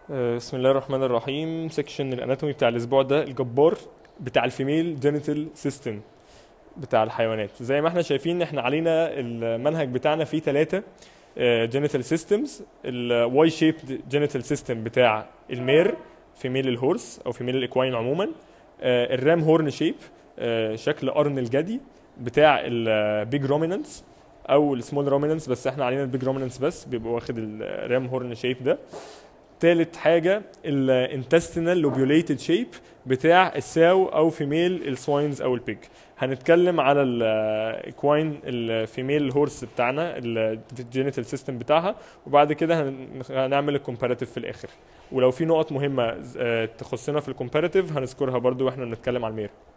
آه، بسم الله الرحمن الرحيم سيكشن الاناتومي بتاع الاسبوع ده الجبار بتاع الفيميل جينيتال سيستم بتاع الحيوانات زي ما احنا شايفين احنا علينا المنهج بتاعنا فيه ثلاثة جينيتال سيستمز الواي شيبد جينيتال سيستم بتاع المير فيميل الهورس او فيميل الاكواين عموما آه، الرام هورن شيب شكل قرن الجدي بتاع البيج رومينانس او السمول رومينانس بس احنا علينا البيج رومينانس بس بيبقى واخد الرام هورن شيب ده تالت حاجة الانتستينال لوبيوليتد شيب بتاع الساو او فيميل السواينز او البيج هنتكلم على الاكواين الفيميل هورس بتاعنا الجينيتال سيستم بتاعها وبعد كده هن- هنعمل الكومباراتيف في الاخر ولو في نقط مهمة آه، تخصنا في الكومباراتيف هنذكرها برضو واحنا بنتكلم على المير